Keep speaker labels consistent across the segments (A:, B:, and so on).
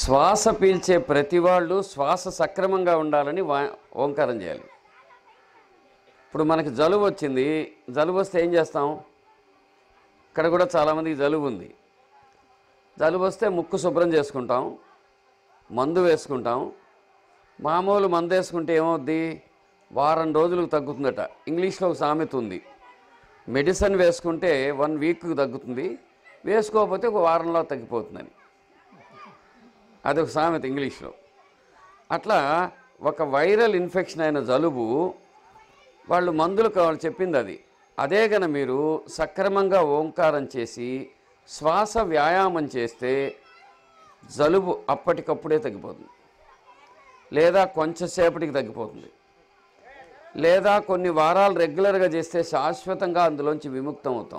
A: శ్వాస పీల్చే ప్రతి వాళ్ళు శ్వాస సక్రమంగా ఉండాలని వా ఓంకారం చేయాలి ఇప్పుడు మనకి జలుబు వచ్చింది జలుబు వస్తే ఏం చేస్తాం ఇక్కడ కూడా చాలామందికి జలుబు ఉంది జలుబు వస్తే ముక్కు శుభ్రం చేసుకుంటాం మందు వేసుకుంటాం మామూలు మందు వేసుకుంటే ఏమవుద్ది వారం రోజులకు తగ్గుతుందట ఇంగ్లీష్లో ఒక సామెత ఉంది మెడిసిన్ వేసుకుంటే వన్ వీక్కి తగ్గుతుంది వేసుకోకపోతే ఒక వారంలో తగ్గిపోతుందని అదొక సామెత ఇంగ్లీష్లో అట్లా ఒక వైరల్ ఇన్ఫెక్షన్ అయిన జలుబు వాళ్ళు మందులు కావాలి చెప్పింది అది అదే గన మీరు సక్రమంగా ఓంకారం చేసి శ్వాస వ్యాయామం చేస్తే జలుబు అప్పటికప్పుడే తగ్గిపోతుంది లేదా కొంచెంసేపటికి తగ్గిపోతుంది లేదా కొన్ని వారాలు రెగ్యులర్గా చేస్తే శాశ్వతంగా అందులోంచి విముక్తం అవుతాం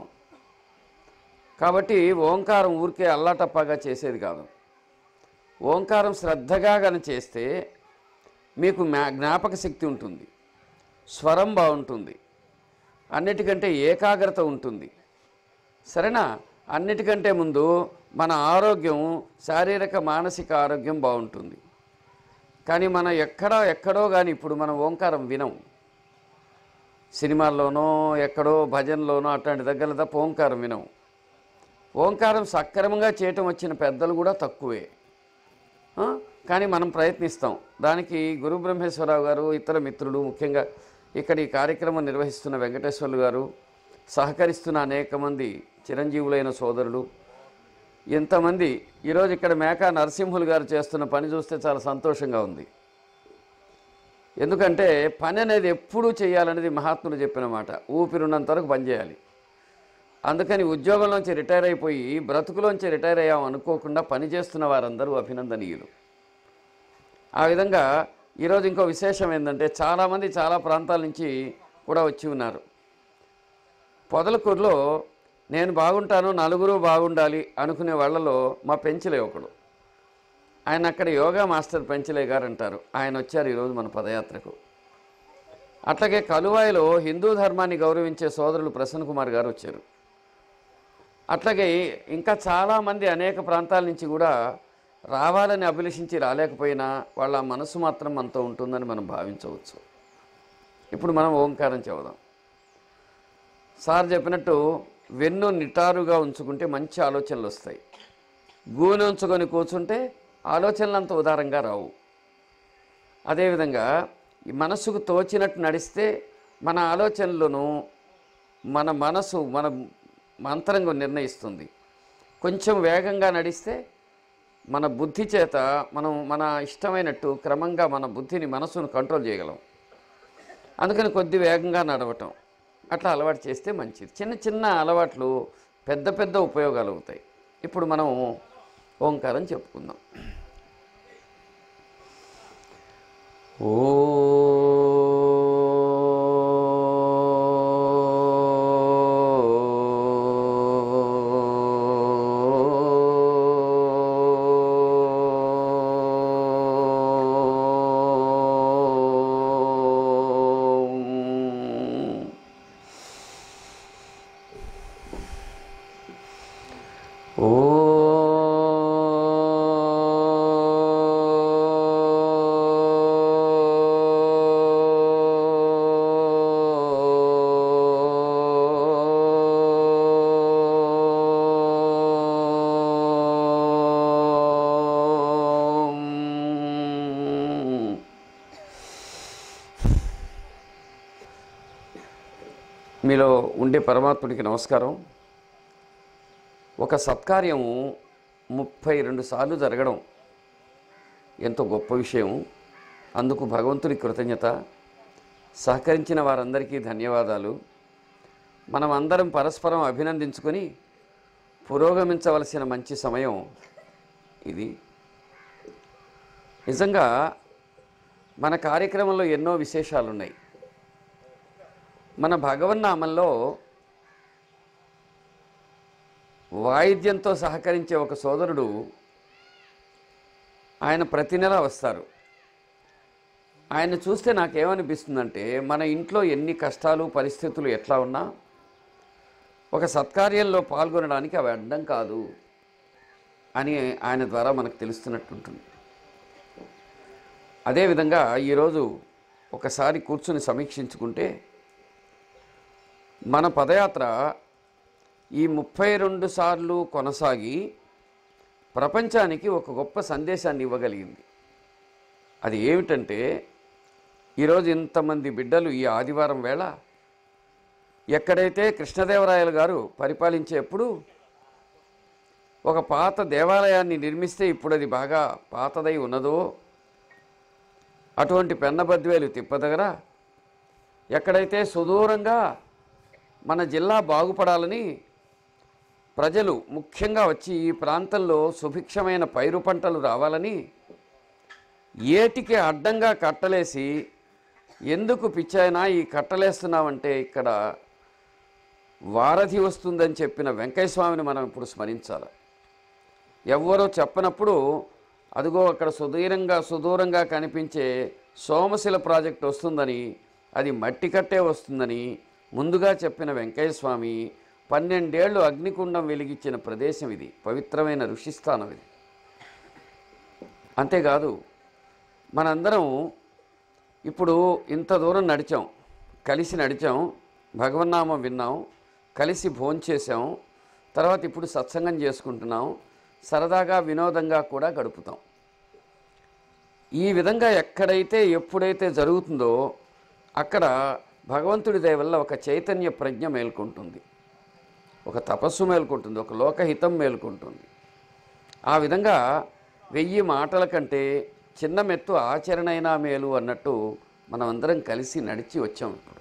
A: కాబట్టి ఓంకారం ఊరికే అల్లాటప్పగా చేసేది కాదు ఓంకారం శ్రద్ధగా కానీ చేస్తే మీకు జ్ఞా- జ్ఞాపక శక్తి ఉంటుంది స్వరం బాగుంటుంది అన్నిటికంటే ఏకాగ్రత ఉంటుంది సరేనా అన్నిటికంటే ముందు మన ఆరోగ్యం శారీరక మానసిక ఆరోగ్యం బాగుంటుంది కానీ మనం ఎక్కడో ఎక్కడో కానీ ఇప్పుడు మనం ఓంకారం వినం సినిమాల్లోనో ఎక్కడో భజనలోనో అట్లాంటి దగ్గర తప్ప ఓంకారం వినం ఓంకారం సక్రమంగా చేయటం వచ్చిన పెద్దలు కూడా తక్కువే ఆ? కానీ మనం ప్రయత్నిస్తాం దానికి గురు బ్రహ్మేశ్వరరావు గారు ఇతర మిత్రులు ముఖ్యంగా ఇక్కడ ఈ కార్యక్రమం నిర్వహిస్తున్న వెంకటేశ్వర్లు గారు సహకరిస్తున్న అనేక మంది చిరంజీవులైన సోదరులు ఎంతమంది ఈరోజు ఇక్కడ మేకా నరసింహులు గారు చేస్తున్న పని చూస్తే చాలా సంతోషంగా ఉంది ఎందుకంటే పని అనేది ఎప్పుడూ చేయాలనేది మహాత్ములు చెప్పిన మాట ఊపిరున్నంత వరకు పని చేయాలి అందుకని ఉద్యోగంలోంచి రిటైర్ అయిపోయి బ్రతుకులోంచి రిటైర్ అయ్యాం అనుకోకుండా పని చేస్తున్న వారందరూ అభినందనీయులు ఆ విధంగా ఈరోజు ఇంకో విశేషం ఏంటంటే చాలామంది చాలా ప్రాంతాల నుంచి కూడా వచ్చి ఉన్నారు పొదలకూరులో నేను బాగుంటాను నలుగురు బాగుండాలి అనుకునే వాళ్ళలో మా పెంచలే ఒకడు ఆయన అక్కడ యోగా మాస్టర్ పెంచలే గారు అంటారు ఆయన వచ్చారు ఈరోజు మన పదయాత్రకు అట్లాగే కలువాయిలో హిందూ ధర్మాన్ని గౌరవించే సోదరులు ప్రసన్న కుమార్ గారు వచ్చారు అట్లాగే ఇంకా చాలామంది అనేక ప్రాంతాల నుంచి కూడా రావాలని అభిలషించి రాలేకపోయినా వాళ్ళ మనసు మాత్రం మనతో ఉంటుందని మనం భావించవచ్చు ఇప్పుడు మనం ఓంకారం చెబుదాం సార్ చెప్పినట్టు వెన్ను నిటారుగా ఉంచుకుంటే మంచి ఆలోచనలు వస్తాయి గూనె ఉంచుకొని కూర్చుంటే ఆలోచనలు అంత ఉదారంగా రావు అదేవిధంగా ఈ మనసుకు తోచినట్టు నడిస్తే మన ఆలోచనలను మన మనసు మన మంత్రంగా నిర్ణయిస్తుంది కొంచెం వేగంగా నడిస్తే మన బుద్ధి చేత మనం మన ఇష్టమైనట్టు క్రమంగా మన బుద్ధిని మనసును కంట్రోల్ చేయగలం అందుకని కొద్ది వేగంగా నడవటం అట్లా అలవాటు చేస్తే మంచిది చిన్న చిన్న అలవాట్లు పెద్ద పెద్ద ఉపయోగాలు అవుతాయి ఇప్పుడు మనం ఓంకారం చెప్పుకుందాం ఓం. ఓం. మీలో ఉండే పరమాత్ముడికి నమస్కారం ఒక సత్కార్యం ముప్పై రెండు సార్లు జరగడం ఎంతో గొప్ప విషయం అందుకు భగవంతుడి కృతజ్ఞత సహకరించిన వారందరికీ ధన్యవాదాలు మనం అందరం పరస్పరం అభినందించుకొని పురోగమించవలసిన మంచి సమయం ఇది నిజంగా మన కార్యక్రమంలో ఎన్నో విశేషాలు ఉన్నాయి మన భగవన్నామంలో వాయిద్యంతో సహకరించే ఒక సోదరుడు ఆయన ప్రతి నెల వస్తారు ఆయన చూస్తే నాకేమనిపిస్తుందంటే మన ఇంట్లో ఎన్ని కష్టాలు పరిస్థితులు ఎట్లా ఉన్నా ఒక సత్కార్యంలో పాల్గొనడానికి అవి అడ్డం కాదు అని ఆయన ద్వారా మనకు తెలుస్తున్నట్టుంటుంది అదేవిధంగా ఈరోజు ఒకసారి కూర్చుని సమీక్షించుకుంటే మన పదయాత్ర ఈ ముప్పై రెండు సార్లు కొనసాగి ప్రపంచానికి ఒక గొప్ప సందేశాన్ని ఇవ్వగలిగింది అది ఏమిటంటే ఈరోజు ఇంతమంది బిడ్డలు ఈ ఆదివారం వేళ ఎక్కడైతే కృష్ణదేవరాయలు గారు పరిపాలించేప్పుడు ఒక పాత దేవాలయాన్ని నిర్మిస్తే ఇప్పుడు అది బాగా పాతదై ఉన్నదో అటువంటి పెన్నబద్వేలు తిప్ప దగ్గర ఎక్కడైతే సుదూరంగా మన జిల్లా బాగుపడాలని ప్రజలు ముఖ్యంగా వచ్చి ఈ ప్రాంతంలో సుభిక్షమైన పైరు పంటలు రావాలని ఏటికి అడ్డంగా కట్టలేసి ఎందుకు పిచ్చాయినా ఈ కట్టలేస్తున్నామంటే ఇక్కడ వారధి వస్తుందని చెప్పిన వెంకయ్య స్వామిని మనం ఇప్పుడు స్మరించాలి ఎవ్వరూ చెప్పనప్పుడు అదిగో అక్కడ సుదూరంగా సుదూరంగా కనిపించే సోమశిల ప్రాజెక్ట్ వస్తుందని అది మట్టి కట్టే వస్తుందని ముందుగా చెప్పిన వెంకయ్య స్వామి పన్నెండేళ్లు అగ్నికుండం వెలిగించిన ప్రదేశం ఇది పవిత్రమైన ఋషిస్థానం ఇది అంతేకాదు మనందరం ఇప్పుడు ఇంత దూరం నడిచాం కలిసి నడిచాం భగవన్నామం విన్నాం కలిసి భోంచేసాం తర్వాత ఇప్పుడు సత్సంగం చేసుకుంటున్నాం సరదాగా వినోదంగా కూడా గడుపుతాం ఈ విధంగా ఎక్కడైతే ఎప్పుడైతే జరుగుతుందో అక్కడ భగవంతుడి దయ వల్ల ఒక చైతన్య ప్రజ్ఞ మేల్కొంటుంది ఒక తపస్సు మేల్కొంటుంది ఒక లోకహితం మేల్కొంటుంది ఆ విధంగా వెయ్యి మాటల కంటే చిన్న మెత్తు ఆచరణైనా మేలు అన్నట్టు మనం అందరం కలిసి నడిచి వచ్చాం ఇప్పుడు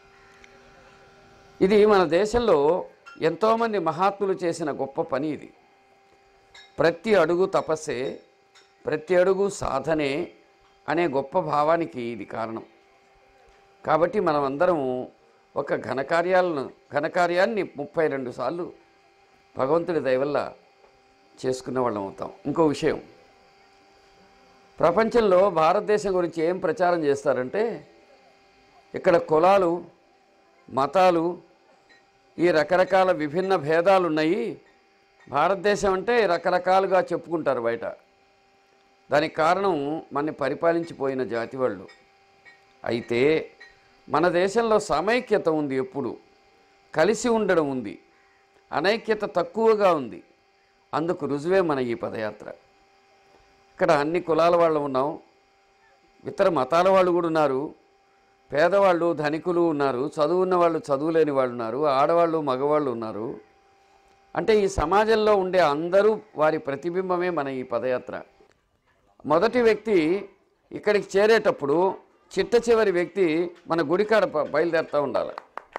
A: ఇది మన దేశంలో ఎంతోమంది మహాత్ములు చేసిన గొప్ప పని ఇది ప్రతి అడుగు తపస్సే ప్రతి అడుగు సాధనే అనే గొప్ప భావానికి ఇది కారణం కాబట్టి మనం అందరం ఒక ఘనకార్యాలను ఘనకార్యాన్ని ముప్పై రెండు సార్లు భగవంతుడి దయవల్ల చేసుకున్న వాళ్ళం అవుతాం ఇంకో విషయం ప్రపంచంలో భారతదేశం గురించి ఏం ప్రచారం చేస్తారంటే ఇక్కడ కులాలు మతాలు ఈ రకరకాల విభిన్న భేదాలు ఉన్నాయి భారతదేశం అంటే రకరకాలుగా చెప్పుకుంటారు బయట దానికి కారణం మనని పరిపాలించిపోయిన జాతి వాళ్ళు అయితే మన దేశంలో సమైక్యత ఉంది ఎప్పుడు కలిసి ఉండడం ఉంది అనైక్యత తక్కువగా ఉంది అందుకు రుజువే మన ఈ పదయాత్ర ఇక్కడ అన్ని కులాల వాళ్ళు ఉన్నాం ఇతర మతాల వాళ్ళు కూడా ఉన్నారు పేదవాళ్ళు ధనికులు ఉన్నారు చదువున్న వాళ్ళు చదువు లేని వాళ్ళు ఉన్నారు ఆడవాళ్ళు మగవాళ్ళు ఉన్నారు అంటే ఈ సమాజంలో ఉండే అందరూ వారి ప్రతిబింబమే మన ఈ పదయాత్ర మొదటి వ్యక్తి ఇక్కడికి చేరేటప్పుడు చిట్ట చివరి వ్యక్తి మన గుడికాడ ప- బయలుదేరుతూ ఉండాలి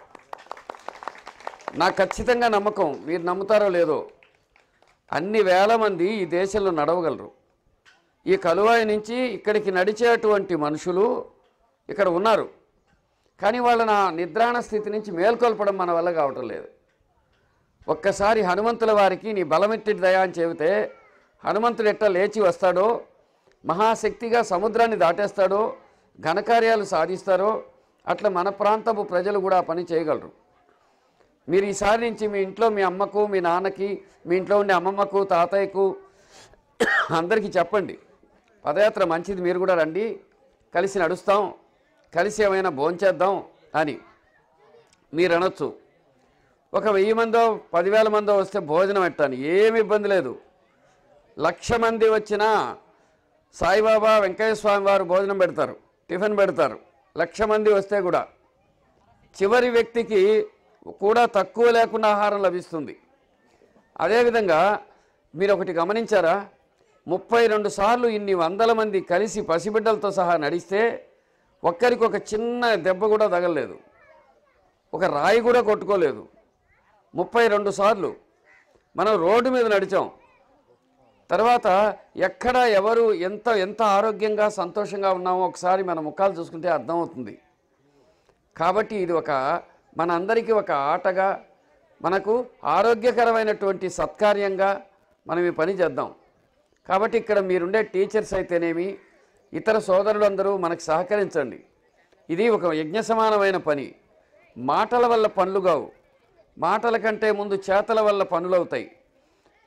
A: నాకు ఖచ్చితంగా నమ్మకం మీరు నమ్ముతారో లేదో అన్ని వేల మంది ఈ దేశంలో నడవగలరు ఈ కలువాయి నుంచి ఇక్కడికి నడిచేటువంటి మనుషులు ఇక్కడ ఉన్నారు కానీ వాళ్ళ నా నిద్రాణ స్థితి నుంచి మేల్కొల్పడం మన వల్ల కావటం లేదు ఒక్కసారి హనుమంతుల వారికి నీ బలమెట్టి దయా అని చెబితే హనుమంతుడు ఎట్లా లేచి వస్తాడో మహాశక్తిగా సముద్రాన్ని దాటేస్తాడో ఘనకార్యాలు సాధిస్తారో అట్లా మన ప్రాంతపు ప్రజలు కూడా ఆ పని చేయగలరు మీరు ఈసారి నుంచి మీ ఇంట్లో మీ అమ్మకు మీ నాన్నకి మీ ఇంట్లో ఉండే అమ్మమ్మకు తాతయ్యకు అందరికీ చెప్పండి పదయాత్ర మంచిది మీరు కూడా రండి కలిసి నడుస్తాం కలిసి ఏమైనా భోంచేద్దాం అని మీరు అనొచ్చు ఒక వెయ్యి మందో పదివేల మందో వస్తే భోజనం పెట్టాను ఏమి ఇబ్బంది లేదు లక్ష మంది వచ్చినా సాయిబాబా వెంకయ్య స్వామి వారు భోజనం పెడతారు టిఫిన్ పెడతారు లక్ష మంది వస్తే కూడా చివరి వ్యక్తికి కూడా తక్కువ లేకుండా ఆహారం లభిస్తుంది అదేవిధంగా మీరు ఒకటి గమనించారా ముప్పై రెండు సార్లు ఇన్ని వందల మంది కలిసి పసిబిడ్డలతో సహా నడిస్తే ఒక్కరికి ఒక చిన్న దెబ్బ కూడా తగలలేదు ఒక రాయి కూడా కొట్టుకోలేదు ముప్పై రెండు సార్లు మనం రోడ్డు మీద నడిచాం తర్వాత ఎక్కడ ఎవరు ఎంత ఎంత ఆరోగ్యంగా సంతోషంగా ఉన్నామో ఒకసారి మన ముఖాలు చూసుకుంటే అర్థమవుతుంది కాబట్టి ఇది ఒక మన అందరికీ ఒక ఆటగా మనకు ఆరోగ్యకరమైనటువంటి సత్కార్యంగా మనం ఈ పని చేద్దాం కాబట్టి ఇక్కడ మీరుండే టీచర్స్ అయితేనేమి ఇతర సోదరులందరూ మనకు సహకరించండి ఇది ఒక యజ్ఞ సమానమైన పని మాటల వల్ల పనులు కావు మాటల కంటే ముందు చేతల వల్ల పనులు అవుతాయి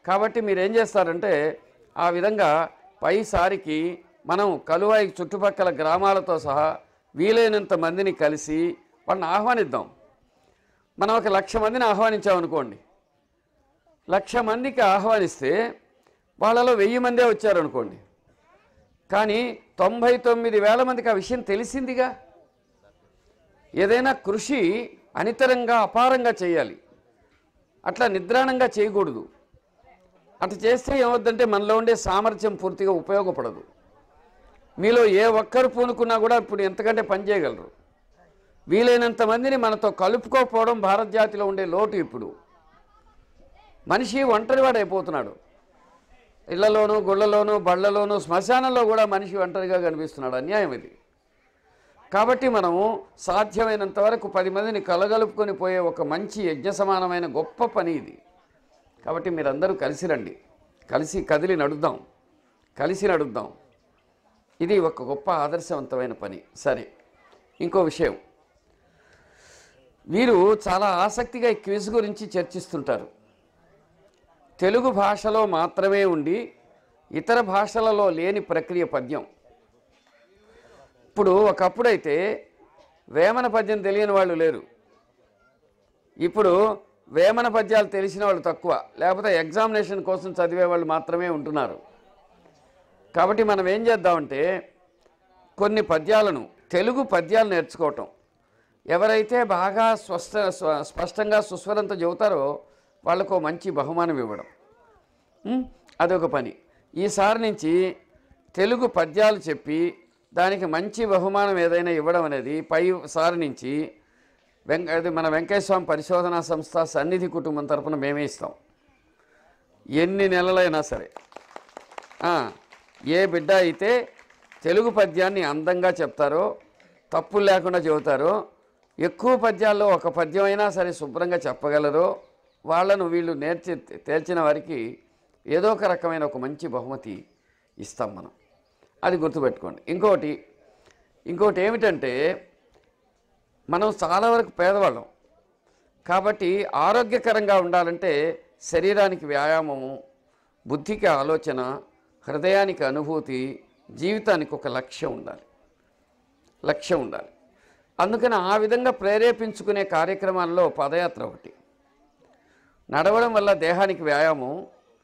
A: కాబట్టి మీరు ఏం చేస్తారంటే ఆ విధంగా పైసారికి మనం కలువాయి చుట్టుపక్కల గ్రామాలతో సహా వీలైనంత మందిని కలిసి వాళ్ళని ఆహ్వానిద్దాం మనం ఒక లక్ష మందిని ఆహ్వానించామనుకోండి లక్ష మందికి ఆహ్వానిస్తే వాళ్ళలో వెయ్యి మందే వచ్చారనుకోండి కానీ తొంభై తొమ్మిది వేల మందికి ఆ విషయం తెలిసిందిగా ఏదైనా కృషి అనితరంగా అపారంగా చేయాలి అట్లా నిద్రాణంగా చేయకూడదు అట్లా చేస్తే ఏమవుద్దంటే మనలో ఉండే సామర్థ్యం పూర్తిగా ఉపయోగపడదు మీలో ఏ ఒక్కరు పూనుకున్నా కూడా ఇప్పుడు ఎంతకంటే పని చేయగలరు వీలైనంత మందిని మనతో కలుపుకోకపోవడం భారత జాతిలో ఉండే లోటు ఇప్పుడు మనిషి ఒంటరివాడు అయిపోతున్నాడు ఇళ్లలోనూ గుళ్ళలోనూ బళ్ళలోనూ శ్మశానంలో కూడా మనిషి ఒంటరిగా కనిపిస్తున్నాడు అన్యాయం ఇది కాబట్టి మనము సాధ్యమైనంత వరకు పది మందిని కలగలుపుకొని పోయే ఒక మంచి యజ్ఞ సమానమైన గొప్ప పని ఇది కాబట్టి మీరందరూ కలిసి రండి కలిసి కదిలి నడుద్దాం కలిసి నడుద్దాం ఇది ఒక గొప్ప ఆదర్శవంతమైన పని సరే ఇంకో విషయం వీరు చాలా ఆసక్తిగా ఈ క్విజ్ గురించి చర్చిస్తుంటారు తెలుగు భాషలో మాత్రమే ఉండి ఇతర భాషలలో లేని ప్రక్రియ పద్యం ఇప్పుడు ఒకప్పుడైతే వేమన పద్యం తెలియని వాళ్ళు లేరు ఇప్పుడు వేమన పద్యాలు తెలిసిన వాళ్ళు తక్కువ లేకపోతే ఎగ్జామినేషన్ కోసం చదివే వాళ్ళు మాత్రమే ఉంటున్నారు కాబట్టి మనం ఏం చేద్దామంటే కొన్ని పద్యాలను తెలుగు పద్యాలు నేర్చుకోవటం ఎవరైతే బాగా స్వస్థ స్వ- స్పష్టంగా సుస్వరంతో చెబుతారో వాళ్ళకు మంచి బహుమానం ఇవ్వడం ఉం? అదొక పని ఈసారి నుంచి తెలుగు పద్యాలు చెప్పి దానికి మంచి బహుమానం ఏదైనా ఇవ్వడం అనేది పై సారి నుంచి వెంక అది మన వెంకటేశ్వర స్వామి పరిశోధనా సంస్థ సన్నిధి కుటుంబం తరపున మేమే ఇస్తాం ఎన్ని నెలలైనా సరే ఆ, ఏ బిడ్డ అయితే తెలుగు పద్యాన్ని అందంగా చెప్తారో తప్పులు లేకుండా చెబుతారో ఎక్కువ పద్యాల్లో ఒక పద్యం అయినా సరే శుభ్రంగా చెప్పగలరో వాళ్ళను వీళ్ళు నేర్చి తేల్చిన వారికి ఏదో ఒక రకమైన ఒక మంచి బహుమతి ఇస్తాం మనం అది గుర్తుపెట్టుకోండి ఇంకోటి ఇంకోటి ఏమిటంటే మనం చాలా వరకు పేదవాళ్ళం కాబట్టి ఆరోగ్యకరంగా ఉండాలంటే శరీరానికి వ్యాయామము బుద్ధికి ఆలోచన హృదయానికి అనుభూతి జీవితానికి ఒక లక్ష్యం ఉండాలి లక్ష్యం ఉండాలి అందుకని ఆ విధంగా ప్రేరేపించుకునే కార్యక్రమాల్లో పదయాత్ర ఒకటి నడవడం వల్ల దేహానికి వ్యాయామం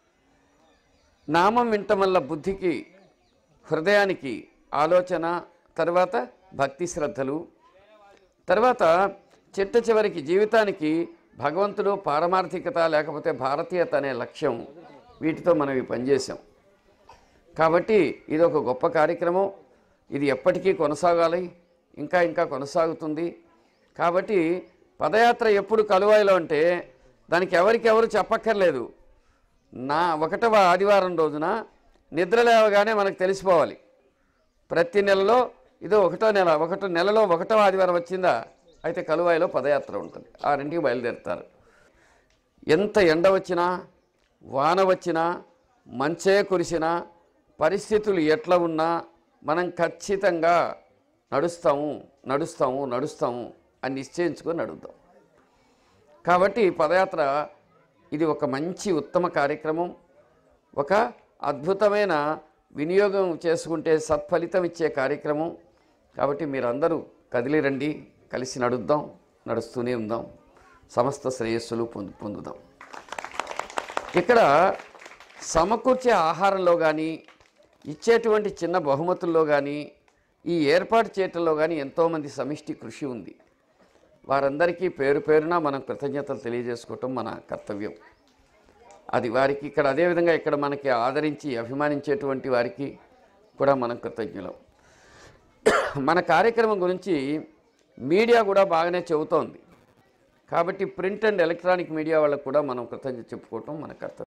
A: నామం వినటం వల్ల బుద్ధికి హృదయానికి ఆలోచన తర్వాత భక్తి శ్రద్ధలు తర్వాత చిట్ట చివరికి జీవితానికి భగవంతుడు పారమార్థికత లేకపోతే భారతీయత అనే లక్ష్యం వీటితో మనం ఈ పనిచేసాం కాబట్టి ఇది ఒక గొప్ప కార్యక్రమం ఇది ఎప్పటికీ కొనసాగాలి ఇంకా ఇంకా కొనసాగుతుంది కాబట్టి పదయాత్ర ఎప్పుడు కలువాయిలో అంటే దానికి ఎవరికి ఎవరు చెప్పక్కర్లేదు నా ఒకటవ ఆదివారం రోజున నిద్ర లేవగానే మనకు తెలిసిపోవాలి ప్రతి నెలలో ఇదో ఒకటో నెల ఒకటో నెలలో ఒకటో ఆదివారం వచ్చిందా అయితే కలువాయిలో పదయాత్ర ఉంటుంది ఆ రెండింటికి బయలుదేరుతారు ఎంత ఎండ వచ్చినా వాన వచ్చినా మంచే కురిసినా పరిస్థితులు ఎట్లా ఉన్నా మనం ఖచ్చితంగా నడుస్తాము నడుస్తాము నడుస్తాము అని నిశ్చయించుకొని నడుద్దాం కాబట్టి పదయాత్ర ఇది ఒక మంచి ఉత్తమ కార్యక్రమం ఒక అద్భుతమైన వినియోగం చేసుకుంటే సత్ఫలితం ఇచ్చే కార్యక్రమం కాబట్టి మీరందరూ కదిలి రండి కలిసి నడుద్దాం నడుస్తూనే ఉందాం సమస్త శ్రేయస్సులు పొందు పొందుదాం ఇక్కడ సమకూర్చే ఆహారంలో కానీ ఇచ్చేటువంటి చిన్న బహుమతుల్లో కానీ ఈ ఏర్పాటు చేయటంలో కానీ ఎంతోమంది సమిష్టి కృషి ఉంది వారందరికీ పేరు పేరున మనం కృతజ్ఞతలు తెలియజేసుకోవటం మన కర్తవ్యం అది వారికి ఇక్కడ అదేవిధంగా ఇక్కడ మనకి ఆదరించి అభిమానించేటువంటి వారికి కూడా మనం కృతజ్ఞులం మన కార్యక్రమం గురించి మీడియా కూడా బాగానే చెబుతోంది కాబట్టి ప్రింట్ అండ్ ఎలక్ట్రానిక్ మీడియా వాళ్ళకు కూడా మనం కృతజ్ఞత చెప్పుకోవటం మన కర్తవ్యం